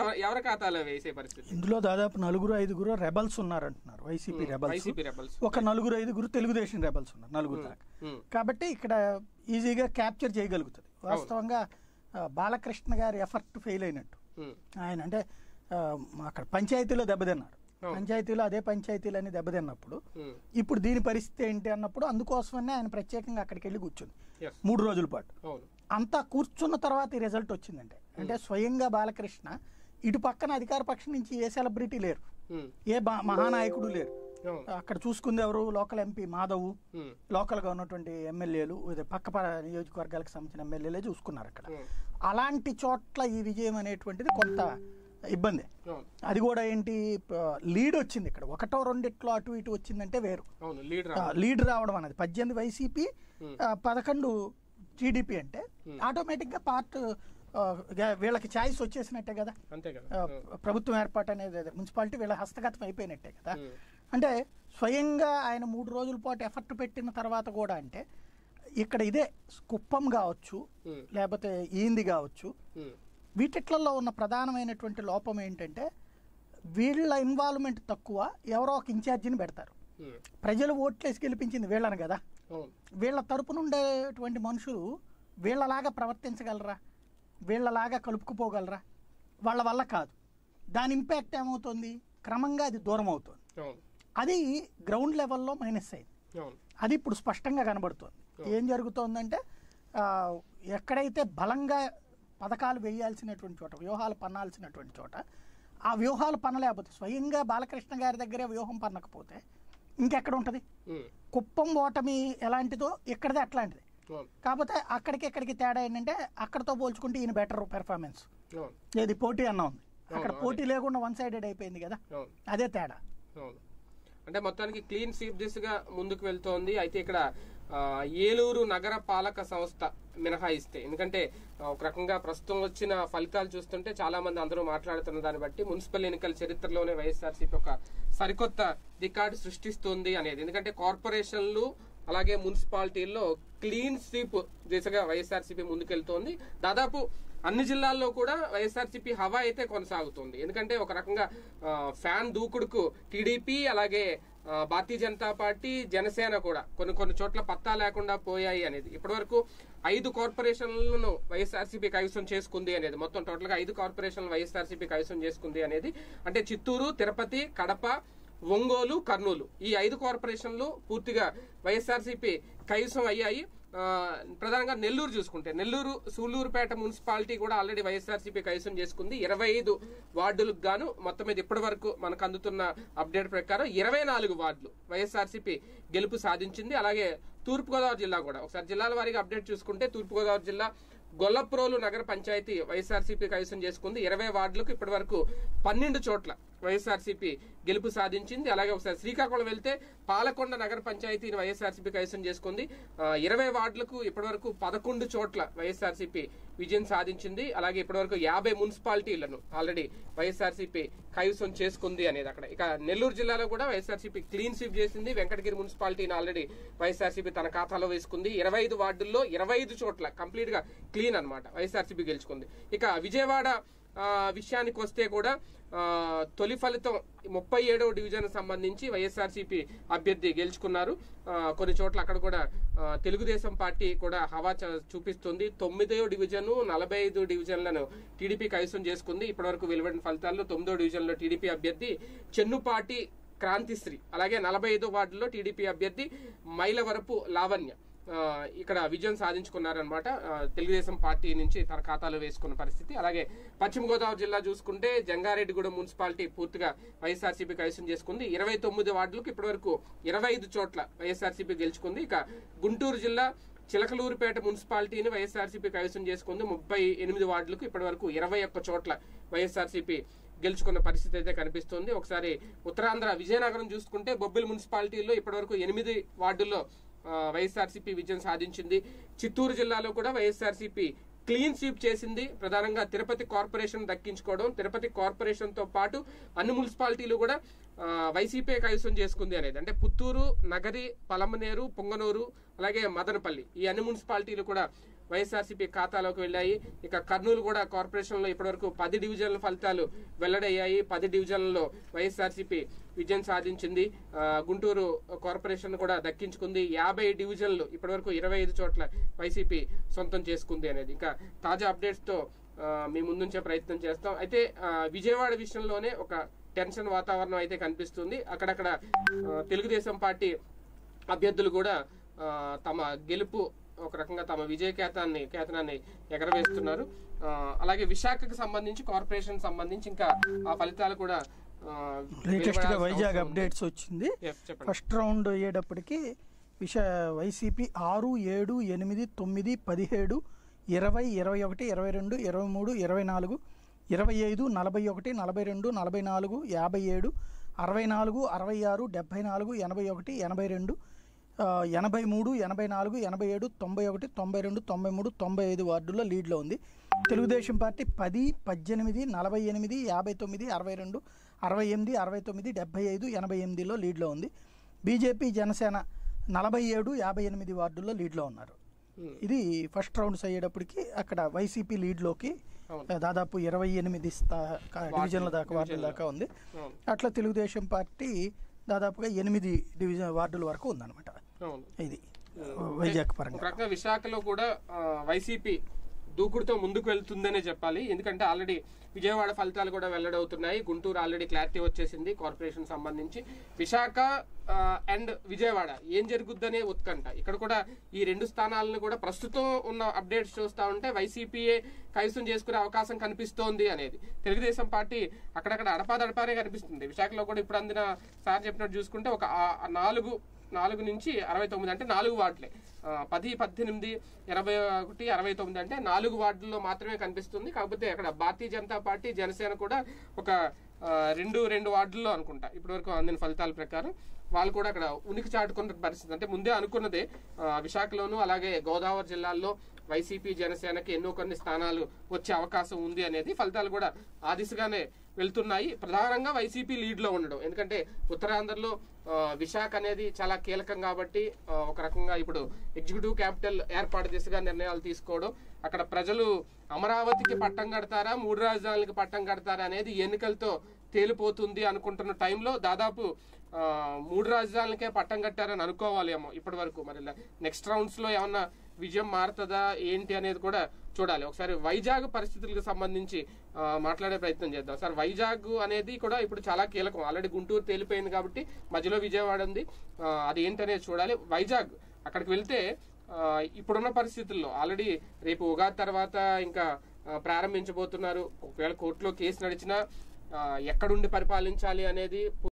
ఎవ- ఎవరి ఖాతాలో వేసే పరిస్థితి ఇందులో దాదాపు నలుగురు ఐదుగురు రెబల్స్ ఉన్నారంటున్నారు వైసీపీ రెబల్స్ వైసీపీ రెబల్స్ ఒక నలుగురు ఐదుగురు తెలుగుదేశం రెబల్స్ ఉన్నారు నలుగురు దాకా ఉమ్, కాబట్టి ఇక్కడ ఈజీగా క్యాప్చర్ చేయగలుగుతుంది వాస్తవంగా ఆ, బాలకృష్ణ గారి ఎఫర్ట్ ఫెయిల్ అయినట్టు ఉమ్, ఆయన అంటే ఆ, అక్కడ పంచాయతీలో దెబ్బతిన్నారు అవును. పంచాయతీలో అదే పంచాయతీలు అని దెబ్బతిన్నప్పుడు ఉమ్, ఇప్పుడు దీని పరిస్థితి ఏంటి అన్నప్పుడు అందుకోసమనే ఆయన ప్రత్యేకంగా అక్కడికి వెళ్ళి కూర్చుంది yes, మూడు రోజుల పాటు అవును అంతా కూర్చున్న తర్వాత ఈ రిజల్ట్ వచ్చిందంటే అంటే స్వయంగా బాలకృష్ణ ఇటు పక్కన అధికార పక్షం నుంచి ఏ సెలబ్రిటీ లేరు ఉమ్, ఏ బా- మహానాయకుడు లేరు అవును అక్కడ చూసుకుంది ఎవరు లోకల్ ఎంపీ మాధవ్ ఉమ్, లోకల్గా ఉన్నటువంటి ఎమ్మెల్యేలు ఇది పక్క ప- నియోజకవర్గాలకు సంబంధించిన ఎమ్మెల్యేలే చూసుకున్నారు అక్కడ ఉమ్, అలాంటి చోట్ల ఈ విజయం అనేటువంటిది కొంత ఇబ్బంది అవును అది కూడా ఏంటి లీడ్ వచ్చింది ఇక్కడ ఒకటో రెండిట్లో అటు ఇటు వచ్చిందంటే వేరు అవును లీడర్ ఆ, లీడ్ రావడం అనేది పద్దెనిమిది వైసీపీ Hmm. ఆ, పదకొండు టీడీపీ అంటే Hmm. ఆటోమేటిక్గా పార్ట్ ఆ, గా- వీళ్ళకి ఛాయిస్ వచ్చేసినట్టే కదా అంతే కదా ఆ, ఉమ్, ప్రభుత్వం ఏర్పాటు అనేది అదే. మున్సిపాలిటీ వీళ్ళ హస్తగతం అయిపోయినట్టే కదా ఉమ్, అంటే స్వయంగా ఆయన మూడు రోజుల పాటు ఎఫర్ట్ పెట్టిన తర్వాత కూడా అంటే ఇక్కడ ఇదే కుప్పం కావచ్చు ఉమ్, లేకపోతే ఈంది కావచ్చు ఉమ్, వీటిట్లలో ఉన్న ప్రధానమైనటువంటి లోపం ఏంటంటే వీళ్ళ ఇన్వాల్వ్మెంట్ తక్కువ ఎవరో ఒక ఇన్ఛార్జిని పెడతారు ఉమ్, ప్రజలు ఓట్లేసి గెలిపించింది వీళ్ళని కదా అవును వీళ్ళ తరపున ఉండేటువంటి మనుషులు వీళ్ళలాగా ప్రవర్తించగలరా వీళ్ళలాగా కలుపుకుపోగలరా వాళ్ళ వల్ల కాదు దాని ఇంపాక్ట్ ఏమవుతుంది క్రమంగా అది దూరం అవుతుంది అవును అది గ్రౌండ్ లెవెల్లో మైనస్ అయింది అవును అది ఇప్పుడు స్పష్టంగా కనబడుతోంది ఏం జరుగుతోందంటే ఆ, ఎక్కడైతే బలంగా పథకాలు వేయాల్సినటువంటి చోట వ్యూహాలు పన్నాల్సినటువంటి చోట ఆ వ్యూహాలు పన్నలేకపోతే స్వయంగా బాలకృష్ణ గారి దగ్గరే వ్యూహం పన్నకపోతే ఇంకెక్కడ ఉంటుంది ఉమ్, కుప్పం ఓటమి ఎలాంటిదో ఇక్కడదే అట్లాంటిది అవును కాకపోతే అక్కడికి ఇక్కడికి తేడా ఏంటంటే అక్కడతో పోల్చుకుంటే ఈయన బెటర్ పెర్ఫార్మెన్స్ అవును ఏది పోటీ అన్న ఉంది అక్కడ అవును, పోటీ లేకుండా వన్ సైడెడ్ అయిపోయింది కదా అవును అదే తేడా అవును అంటే మొత్తానికి క్లీన్ స్వీప్ దిశగా ముందుకు వెళ్తోంది అయితే ఇక్కడ ఆ, ఏలూరు నగర పాలక సంస్థ మినహాయిస్తే ఎందుకంటే ఆ, ఒక రకంగా ప్రస్తుతం వచ్చిన ఫలితాలు చూస్తుంటే చాలా మంది అందరూ మాట్లాడుతున్న దాన్ని బట్టి మున్సిపల్ ఎన్నికల చరిత్రలోనే వైఎస్ఆర్సీపీ ఒక సరికొత్త రికార్డు సృష్టిస్తుంది అనేది ఎందుకంటే కార్పొరేషన్లు అలాగే మున్సిపాలిటీల్లో క్లీన్ స్వీప్ దిశగా వైఎస్ఆర్సీపీ ముందుకెళ్తోంది దాదాపు అన్ని జిల్లాల్లో కూడా వైఎస్ఆర్సీపీ హవా అయితే కొనసాగుతుంది ఎందుకంటే ఒక రకంగా ఆ, ఫ్యాన్ దూకుడుకు టీడీపీ అలాగే ఆ, భారతీయ జనతా పార్టీ జనసేన కూడా కొన్ని కొన్ని చోట్ల పత్తా లేకుండా పోయాయి అనేది ఇప్పటివరకు ఐదు కార్పొరేషన్లను వైఎస్ఆర్సీపీ కైవసం చేసుకుంది అనేది మొత్తం టోటల్ గా ఐదు కార్పొరేషన్లు వైఎస్ఆర్సీపీ కైవసం చేసుకుంది అనేది అంటే చిత్తూరు తిరుపతి కడప ఒంగోలు కర్నూలు ఈ ఐదు కార్పొరేషన్లు పూర్తిగా వైఎస్ఆర్సీపీ కైవసం అయ్యాయి ఆ, ప్రధానంగా నెల్లూరు చూసుకుంటే నెల్లూరు సూళ్లూరుపేట మున్సిపాలిటీ కూడా ఆల్రెడీ వైఎస్ఆర్సీపీ కైవసం చేసుకుంది ఇరవై ఐదు వార్డులకు గాను మొత్తం మీద ఇప్పటి వరకు మనకు అందుతున్న అప్డేట్ ప్రకారం ఇరవై నాలుగు వార్డులు వైఎస్ఆర్సీపీ గెలుపు సాధించింది అలాగే తూర్పుగోదావరి జిల్లా కూడా ఒకసారి జిల్లాల వారీగా అప్డేట్ చూసుకుంటే తూర్పుగోదావరి జిల్లా గొల్లప్రోలు నగర పంచాయతీ వైఎస్ఆర్సీపీ కైవసం చేసుకుంది ఇరవై వార్డులకు ఇప్పటి వరకు పన్నెండు చోట్ల వైఎస్ఆర్సీపీ గెలుపు సాధించింది అలాగే ఒకసారి శ్రీకాకుళం వెళ్తే పాలకొండ నగర పంచాయతీని వైఎస్ఆర్సీపీ కైవసం చేసుకుంది ఆ, ఇరవై వార్డులకు ఇప్పటి వరకు పదకొండు చోట్ల వైఎస్ఆర్సీపీ విజయం సాధించింది అలాగే ఇప్పటి వరకు యాభై మున్సిపాలిటీలను ఆల్రెడీ వైఎస్ఆర్సీపీ కైవసం చేసుకుంది అనేది అక్కడ ఇక నెల్లూరు జిల్లాలో కూడా వైఎస్ఆర్సీపీ క్లీన్ స్వీప్ చేసింది వెంకటగిరి మున్సిపాలిటీని ఆల్రెడీ వైఎస్ఆర్సీపీ తన ఖాతాలో వేసుకుంది ఇరవై ఐదు వార్డుల్లో ఇరవై ఐదు చోట్ల కంప్లీట్ గా క్లీన్ అనమాట వైఎస్ఆర్సీపీ గెలుచుకుంది ఇక విజయవాడ ఆ, విషయానికి వస్తే కూడా ఆ, తొలి ఫలితం ముప్పై ఏడవ డివిజన్ సంబంధించి వైఎస్ఆర్సీపీ అభ్యర్థి గెలుచుకున్నారు ఆ, కొన్ని చోట్ల అక్కడ కూడా ఆ, తెలుగుదేశం పార్టీ కూడా హవా చ- చూపిస్తుంది తొమ్మిదో డివిజన్ నలభై ఐదు డివిజన్లను టీడీపీ కైవసం చేసుకుంది ఇప్పటివరకు వెలువడిన ఫలితాల్లో తొమ్మిదో డివిజన్లో టీడీపీ అభ్యర్థి చెన్నుపాటి క్రాంతిశ్రీ అలాగే నలభై ఐదో వార్డులో టీడీపీ అభ్యర్థి మైలవరపు లావణ్య ఆ, ఇక్కడ విజయం సాధించుకున్నారనమాట ఆ, తెలుగుదేశం పార్టీ నుంచి తన ఖాతాలో వేసుకున్న పరిస్థితి అలాగే పశ్చిమ గోదావరి జిల్లా చూసుకుంటే జంగారెడ్డిగూడెం మున్సిపాలిటీ పూర్తిగా వైఎస్ఆర్సీపీ కైవసం చేసుకుంది ఇరవై తొమ్మిది వార్డులకు ఇప్పటివరకు ఇరవై ఐదు చోట్ల వైఎస్ఆర్సీపీ గెలుచుకుంది ఇక గుంటూరు జిల్లా చిలకలూరుపేట మున్సిపాలిటీని వైఎస్ఆర్సీపీ కైవసం చేసుకుంది ముప్పై ఎనిమిది వార్డులకు ఇప్పటివరకు ఇరవై ఒక్క చోట్ల వైఎస్ఆర్సీపీ గెలుచుకున్న పరిస్థితి అయితే కనిపిస్తుంది ఒకసారి ఉత్తరాంధ్ర విజయనగరం చూసుకుంటే బొబ్బిలి మున్సిపాలిటీలో ఇప్పటివరకు ఎనిమిది వార్డుల్లో ఆ, వైఎస్ఆర్సీపీ విజయం సాధించింది చిత్తూరు జిల్లాలో కూడా వైఎస్ఆర్సీపీ క్లీన్ స్వీప్ చేసింది ప్రధానంగా తిరుపతి కార్పొరేషన్ దక్కించుకోవడం తిరుపతి కార్పొరేషన్ తో పాటు అన్ని మున్సిపాలిటీలు కూడా ఆ, వైసీపీ కైవసం చేసుకుంది అనేది అంటే పుత్తూరు నగరి పలమనేరు పొంగనూరు అలాగే మదనపల్లి ఈ అన్ని మున్సిపాలిటీలు కూడా వైఎస్ఆర్సీపీ ఖాతాలోకి వెళ్ళాయి ఇక కర్నూలు కూడా కార్పొరేషన్ లో ఇప్పటివరకు పది డివిజన్ల ఫలితాలు వెల్లడయ్యాయి పది డివిజన్లలో వైఎస్ఆర్సీపీ విజయం సాధించింది ఆ, గుంటూరు కార్పొరేషన్ కూడా దక్కించుకుంది యాభై డివిజన్లు ఇప్పటివరకు ఇరవై ఐదు చోట్ల వైసీపీ సొంతం చేసుకుంది అనేది ఇంకా తాజా అప్డేట్స్ తో ఆ, మీ ముందుంచే ప్రయత్నం చేస్తాం అయితే ఆ, విజయవాడ విషయంలోనే ఒక టెన్షన్ వాతావరణం అయితే కనిపిస్తుంది అక్కడక్కడ ఆ, తెలుగుదేశం పార్టీ అభ్యర్థులు కూడా ఆ, తమ గెలుపు ఒక రకంగా తమ విజయ కేతాన్ని కేతనాన్ని ఎగరవేస్తున్నారు ఆ, అలాగే విశాఖకు సంబంధించి కార్పొరేషన్ సంబంధించి ఇంకా ఆ ఫలితాలు కూడా ఆ, లేటెస్ట్ గా వెలువడాల్సిన వైజాగ్ అవసరం ఉంది. అప్డేట్స్ వచ్చింది Yes, చెప్పండి ఫస్ట్ రౌండ్ అయ్యేటప్పటికి విశా వైసీపీ ఆరు ఏడు ఎనిమిది తొమ్మిది పదిహేడు ఇరవై ఇరవై ఒకటి ఇరవై రెండు ఇరవై మూడు ఇరవై నాలుగు ఇరవై ఐదు నలభై ఒకటి నలభై రెండు నలభై నాలుగు యాభై ఏడు అరవై నాలుగు అరవై ఆరు డెబ్భై నాలుగు ఎనభై ఒకటి ఎనభై రెండు ఆ, ఎనభై మూడు ఎనభై నాలుగు ఎనభై ఏడు తొంభై ఒకటి తొంభై రెండు తొంభై మూడు తొంభై ఐదు వార్డుల్లో లీడ్లో ఉంది తెలుగుదేశం పార్టీ పది పద్దెనిమిది నలభై ఎనిమిది యాభై తొమ్మిది అరవై రెండు అరవై ఎనిమిది అరవై తొమ్మిది డెబ్బై ఐదు ఎనభై ఎనిమిదిలో లీడ్లో ఉంది బీజేపీ జనసేన నలభై ఏడు యాభై ఎనిమిది వార్డుల్లో లీడ్లో ఉన్నారు Hmm. ఇది ఫస్ట్ రౌండ్స్ అయ్యేటప్పటికి అక్కడ వైసీపీ లీడ్లోకి అవును. ఆ, దాదాపు ఇరవై ఎనిమిది స్థా కా- డివిజన్ల దాకా వార్డుల దాకా ఉంది అవును అట్లా తెలుగుదేశం పార్టీ దాదాపుగా ఎనిమిది డివిజన్ వార్డుల వరకు ఉందన్నమాట అవును ఇది వైజాగ్ ఒక పరంగా రకంగా విశాఖలో కూడా ఆ, వైసీపీ దూకుడుతో ముందుకు వెళ్తుందనే చెప్పాలి ఎందుకంటే ఆల్రెడీ విజయవాడ ఫలితాలు కూడా వెల్లడవుతున్నాయి గుంటూరు ఆల్రెడీ క్లారిటీ వచ్చేసింది కార్పొరేషన్ సంబంధించి విశాఖ అండ్ విజయవాడ ఏం జరుగుద్దనే ఉత్కంఠ ఇక్కడ కూడా ఈ రెండు స్థానాలను కూడా ప్రస్తుతం ఉన్న అప్డేట్స్ చూస్తా ఉంటే వైసీపీఏ కైసం చేసుకునే అవకాశం కనిపిస్తోంది అనేది తెలుగుదేశం పార్టీ అక్కడక్కడ అడపాదడపానే కనిపిస్తుంది విశాఖలో కూడా ఇప్పుడు అందిన సార్ చెప్పినట్టు చూసుకుంటే ఒక ఆ- ఆ నాలుగు నాలుగు నుంచి అరవై తొమ్మిది అంటే నాలుగు వార్డులే ఆ, పది పద్దెనిమిది ఎనభై ఒకటి అరవై తొమ్మిది అంటే నాలుగు వార్డుల్లో మాత్రమే కనిపిస్తుంది కాకపోతే అక్కడ భారతీయ జనతా పార్టీ జనసేన కూడా ఒక ఆ, రెండు రెండు వార్డుల్లో అనుకుంటా ఇప్పటివరకు అందిన ఫలితాల ప్రకారం వాళ్ళు కూడా అక్కడ ఉనికి చాటుకున్న పరిస్థితి అంటే ముందే అనుకున్నదే ఆ, విశాఖలోను అలాగే గోదావరి జిల్లాల్లో వైసీపీ జనసేనకి ఎన్నో కొన్ని స్థానాలు వచ్చే అవకాశం ఉంది అనేది ఫలితాలు కూడా ఆ దిశగానే వెళ్తున్నాయి ప్రధానంగా వైసీపీ లీడ్ లో ఉండడం ఎందుకంటే ఉత్తరాంధ్రలో ఆ, విశాఖ అనేది చాలా కీలకం కాబట్టి ఆ, ఒక రకంగా ఇప్పుడు ఎగ్జిక్యూటివ్ క్యాపిటల్ ఏర్పాటు దిశగా నిర్ణయాలు తీసుకోవడం అక్కడ ప్రజలు అమరావతికి పట్టం కడతారా మూడు రాజధానులకి పట్టం కడతారా అనేది ఎన్నికలతో తేలిపోతుంది అనుకుంటున్న టైంలో దాదాపు ఆ, మూడు రాజధానులకే పట్టం కట్టారని అనుకోవాలేమో ఇప్పటి వరకు మరి నెక్స్ట్ రౌండ్స్ లో ఏమన్నా విజయం మారుతుందా ఏంటి అనేది కూడా చూడాలి ఒకసారి వైజాగ్ పరిస్థితులకు సంబంధించి ఆ, మాట్లాడే ప్రయత్నం చేద్దాం సార్ వైజాగ్ అనేది కూడా ఇప్పుడు చాలా కీలకం ఆల్రెడీ గుంటూరు తేలిపోయింది కాబట్టి మధ్యలో విజయవాడ ఉంది ఆ, అది ఏంటనేది చూడాలి వైజాగ్ అక్కడికి వెళ్తే ఆ, ఇప్పుడున్న పరిస్థితుల్లో ఆల్రెడీ రేపు ఉగాది తర్వాత ఇంకా ఆ, ప్రారంభించబోతున్నారు ఒకవేళ కోర్టులో కేసు నడిచినా ఆ, ఎక్కడుండి పరిపాలించాలి అనేది